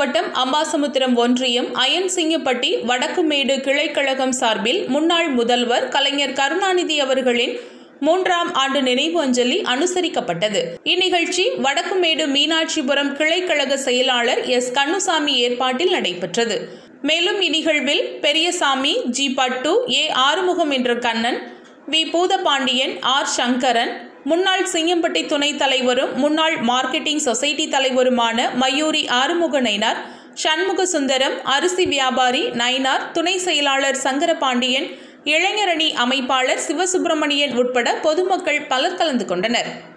மாவட்டம் அம்பாசமுத்திரம் ஒன்றியம் அயன்சிங்கப்பட்டி வடக்குமேடு கிளைக்கழகம் சார்பில் முன்னாள் முதல்வர் கலைஞர் கருணாநிதி அவர்களின் மூன்றாம் ஆண்டு நினைவு அஞ்சலி அனுசரிக்கப்பட்டது இந்நிகழ்ச்சி வடக்குமேடு மீனாட்சிபுரம் கிளைக்கழக செயலாளர் எஸ் கண்ணுசாமி ஏற்பாட்டில் நடைபெற்றது மேலும் இந்நிகழ்வில் பெரியசாமி ஜி பட்டு ஏ ஆறுமுகம் என்ற கண்ணன் வி பூதபாண்டியன் ஆர் சங்கரன் முன்னாள் சிங்கம்பட்டி துணைத் தலைவரும் முன்னாள் மார்க்கெட்டிங் சொசைட்டி தலைவருமான மயூரி ஆறுமுக நயினார் சண்முக சுந்தரம் அரிசி வியாபாரி நயினார் துணை செயலாளர் சங்கரபாண்டியன் இளைஞரணி அமைப்பாளர் சிவசுப்பிரமணியன் உட்பட பொதுமக்கள் பலர் கலந்து கொண்டனர்